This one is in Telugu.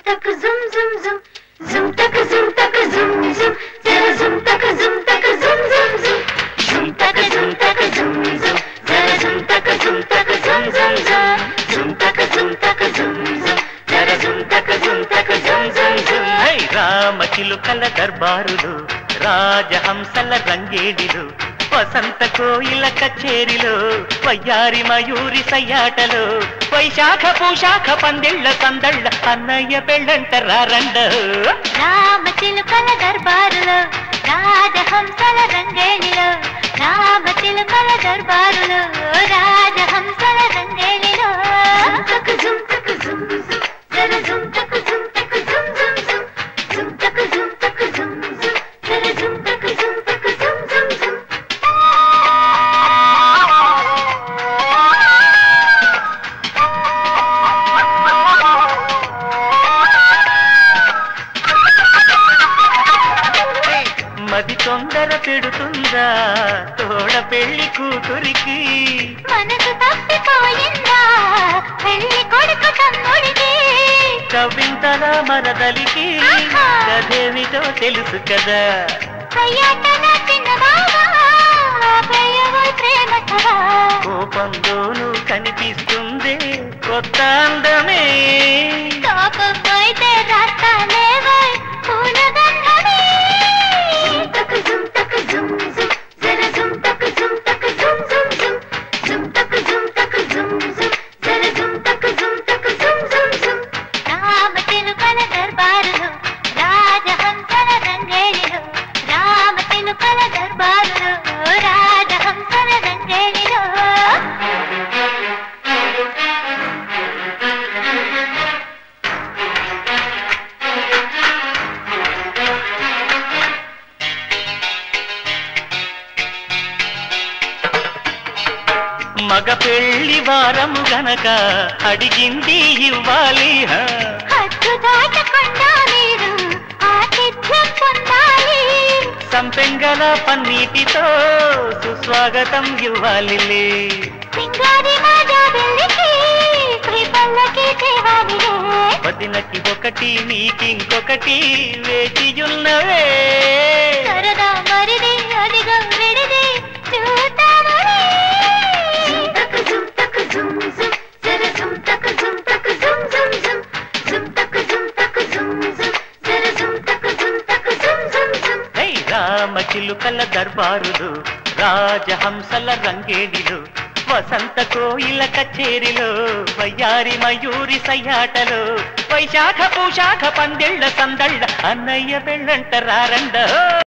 తక జుమ్ జుమ్ జుమ్ జుమ్ తక జుమ్ తక జుమ్ జుమ్ జర జుమ్ తక జుమ్ తక జుమ్ జుమ్ జుమ్ జుమ్ తక జుమ్ తక జుమ్ జుమ్ జర జుమ్ తక జుమ్ తక జుమ్ జుమ్ జుమ్ జుమ్ తక జుమ్ తక జుమ్ జుమ్ జర జుమ్ తక జుమ్ తక జుమ్ జుమ్ జుమ్ హై రామ చిలుకల దర్బారులు రాజహంసల రంగేడిలు వసంత కోయిల కచేరిలో వయ్యారి మయూరి సయ్యాటలు వైశాఖ పూశాఖ పందిళ్ళ సందళ్ళ అన్నయ్య పెళ్ళంట రారండ రామ చిలుకల దర్బారులో రాజహంసల రంగేణిలో రామ చిలుకల దర్బారులో రాజహంసల రంగేణిలో జుంతక జుంతక జుమ్ జుమ్ జర జుంతక జుంతక జుమ్ జుమ్ జుమ్ జుంతక జుంతక జుమ్ జుమ్ జర జుంతక జుంతక జుమ్ జుమ్ జుమ్ మది తొందర పెడుతుందా తోడ పెళ్లి కూతురికి మనసు తప్పిపోయిందా పెళ్లి కొడుకు తమ్ముడికి కవింతల మరదలికి ఆహా. కదేమిటో తెలుసు కదా సయ్యాటన చిన్నబాబా ప్రియవోయ్ ప్రేమ సభా కోపంలోనూ కనిపిస్తుంది కొత్త అందమే కాకపోతే రాస్తానేవోయ్ పూల గంధమే జుంతక జుంతక జుమ్ జుమ్ జర జుంతక జుంతక జుమ్ జుమ్ జుమ్ జుంతక జుంతక జుమ్ జుమ్ జర జుంతక జుంతక జుమ్ జుమ్ జుమ్ రామ తిలుకల దర్బారులు రాజహంసల రంగేణిలు రామ తిలుకల దర్బారులు రాజహంసల రంగేణిలో మగ పెళ్లి వారము గనక అడిగింది ఇవ్వాలి హా. హద్దు దాటకుండా మీరు ఆతిథ్యం పొందాలి సంపెంగల పన్నీటితో సుస్వాగతం ఇవ్వాలిలే సింగారి మాజా వెళ్ళికి శ్రీపల్లకి తేవాలిలే వదినకి ఒకటి నీకింకొకటి వేచియున్నవే సరదా మరిది అడిగా విడిది చూతామని జుంతక జుంతక జుమ్ జుమ్ జర జుంతక జుంతక జుమ్ జుమ్ జుమ్ జుంతక జుంతక జుమ్ జుమ్ జర జుంతక జుంతక జుమ్ జుమ్ జుమ్ హై రామ చిలుకల దర్బారులు రాజహంసల రంగేడిలు వసంత కోయిల కచేరిలో వయ్యారి మయూరి సయ్యాటలు వైశాఖ పూశాఖ పందిళ్ళ సందళ్ళ అన్నయ్య పెళ్ళంట రారండ